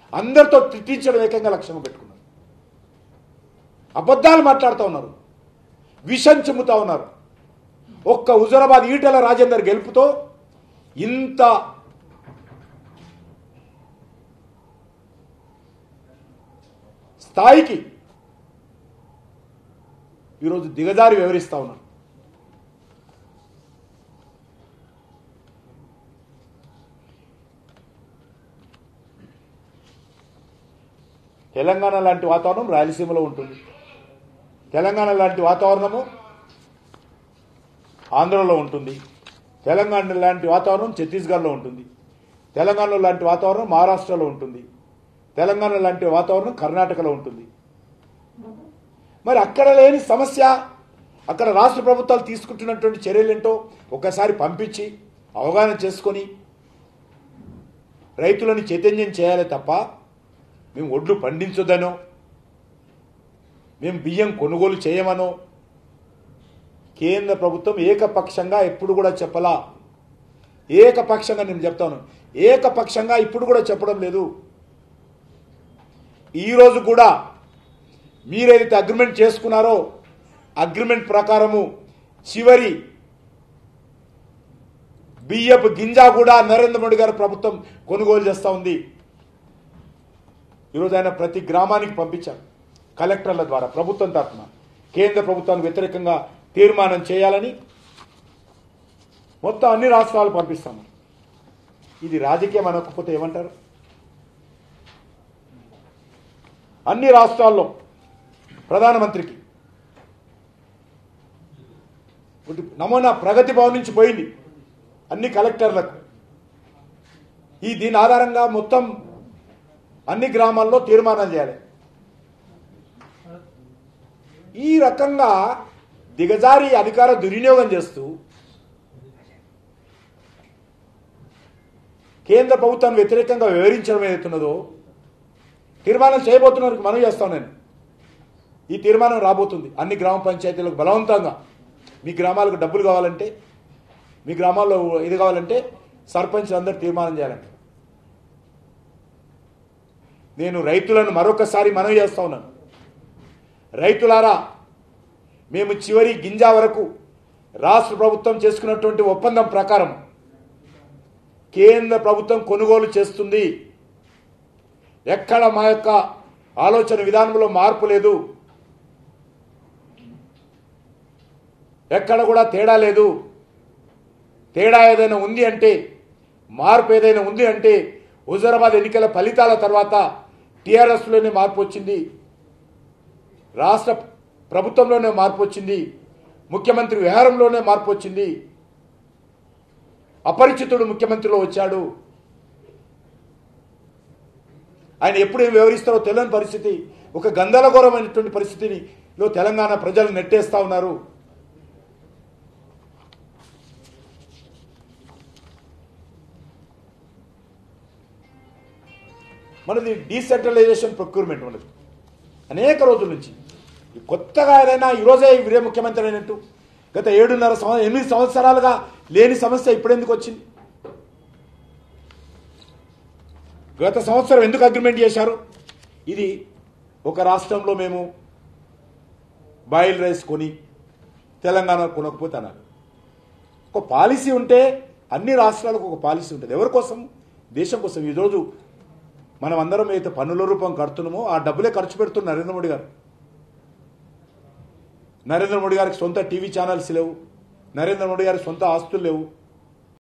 అందరితో తిట్టించడం ఏకంగా లక్ష్యంగా పెట్టుకున్నారు అబద్ధాలు మాట్లాడుతూ ఉన్నారు విషం చెమ్ముతా ఉన్నారు ఒక్క హుజరాబాద్ ఈటల రాజేందర్ గెలుపుతో ఇంత స్థాయికి ఈరోజు దిగజారి వివరిస్తా ఉన్నారు తెలంగాణ లాంటి వాతావరణం రాయలసీమలో ఉంటుంది తెలంగాణ లాంటి వాతావరణము ఆంధ్రలో ఉంటుంది తెలంగాణ లాంటి వాతావరణం ఛత్తీస్గఢ్లో ఉంటుంది తెలంగాణ లాంటి వాతావరణం మహారాష్ట్రలో ఉంటుంది తెలంగాణ లాంటి వాతావరణం కర్ణాటకలో ఉంటుంది మరి అక్కడ లేని సమస్య అక్కడ రాష్ట్ర ప్రభుత్వాలు తీసుకుంటున్నటువంటి చర్యలేంటో ఒకసారి పంపించి అవగాహన చేసుకొని రైతులను చైతన్యం చేయాలి తప్ప మేము ఒడ్లు పండించొద్దనో మేము బియ్యం కొనుగోలు చేయమనో కేంద్ర ప్రభుత్వం ఏకపక్షంగా ఎప్పుడు కూడా చెప్పలా ఏకపక్షంగా నేను చెప్తాను ఏకపక్షంగా ఇప్పుడు కూడా చెప్పడం లేదు ఈరోజు కూడా మీరేదైతే అగ్రిమెంట్ చేసుకున్నారో అగ్రిమెంట్ ప్రకారము చివరి బియ్యపు గింజ కూడా నరేంద్ర మోడీ గారి ప్రభుత్వం కొనుగోలు చేస్తూ ఉంది ఈరోజు ఆయన ప్రతి గ్రామానికి పంపించారు కలెక్టర్ల ద్వారా ప్రభుత్వం తరఫున కేంద్ర ప్రభుత్వానికి వ్యతిరేకంగా తీర్మానం చేయాలని మొత్తం అన్ని రాష్ట్రాలు పంపిస్తాము ఇది రాజకీయం అనకపోతే ఏమంటారు అన్ని రాష్ట్రాల్లో ప్రధానమంత్రికి ఒకటి నమూనా ప్రగతి భవన్ నుంచి పోయింది అన్ని కలెక్టర్లకు ఈ దీని ఆధారంగా మొత్తం అన్ని గ్రామాల్లో తీర్మానాలు చేయాలి ఈ రకంగా దిగజారి అధికార దుర్వినియోగం చేస్తూ కేంద్ర ప్రభుత్వాన్ని వ్యతిరేకంగా వివరించడం ఏదైతున్నదో తీర్మానం చేయబోతున్నారు మనం చేస్తాం నేను ఈ తీర్మానం రాబోతుంది అన్ని గ్రామ పంచాయతీలకు బలవంతంగా మీ గ్రామాలకు డబ్బులు కావాలంటే మీ గ్రామాల్లో ఇది కావాలంటే సర్పంచ్ అందరు తీర్మానం చేయాలంట నేను రైతులను మరొకసారి మనవి చేస్తా ఉన్నాను రైతులారా మేము చివరి గింజ వరకు రాష్ట్ర ప్రభుత్వం చేసుకున్నటువంటి ఒప్పందం ప్రకారం కేంద్ర ప్రభుత్వం కొనుగోలు చేస్తుంది ఎక్కడ మా యొక్క ఆలోచన విధానంలో మార్పు లేదు ఎక్కడ కూడా తేడా లేదు తేడా ఏదైనా ఉంది అంటే మార్పు ఏదైనా ఉంది అంటే హుజరాబాద్ ఎన్నికల ఫలితాల తర్వాత టీఆర్ఎస్లోనే మార్పు వచ్చింది రాష్ట్ర ప్రభుత్వంలోనే మార్పు వచ్చింది ముఖ్యమంత్రి విహారంలోనే మార్పు వచ్చింది అపరిచితుడు ముఖ్యమంత్రిలో వచ్చాడు ఆయన ఎప్పుడు ఏం వివరిస్తారో తెలియని పరిస్థితి ఒక గందరగోరమైనటువంటి పరిస్థితిని లో తెలంగాణ ప్రజలు నెట్టేస్తా ఉన్నారు మనది డీసెంట్రలైజేషన్ ప్రొక్యూర్మెంట్ మనది అనేక రోజుల నుంచి ఈ కొత్తగా ఏదైనా ఈరోజే వీరే ముఖ్యమంత్రి అయినట్టు గత ఏడున్నర సంవత్సరం ఎనిమిది సంవత్సరాలుగా లేని సమస్య ఇప్పుడెందుకు వచ్చింది గత సంవత్సరం ఎందుకు అగ్రిమెంట్ చేశారు ఇది ఒక రాష్ట్రంలో మేము బాయిల్ రైస్ కొని తెలంగాణ కొనకపోతే అన్నారు ఒక పాలసీ ఉంటే అన్ని రాష్ట్రాలకు ఒక పాలసీ ఉంటుంది ఎవరి కోసం దేశం కోసం ఈరోజు మనం అందరం అయితే పన్నుల రూపం కడుతున్నామో ఆ డబ్బులే ఖర్చు పెడుతున్నారు నరేంద్ర మోడీ గారు నరేంద్ర మోడీ గారికి సొంత టీవీ ఛానల్స్ లేవు నరేంద్ర మోడీ గారికి సొంత ఆస్తులు లేవు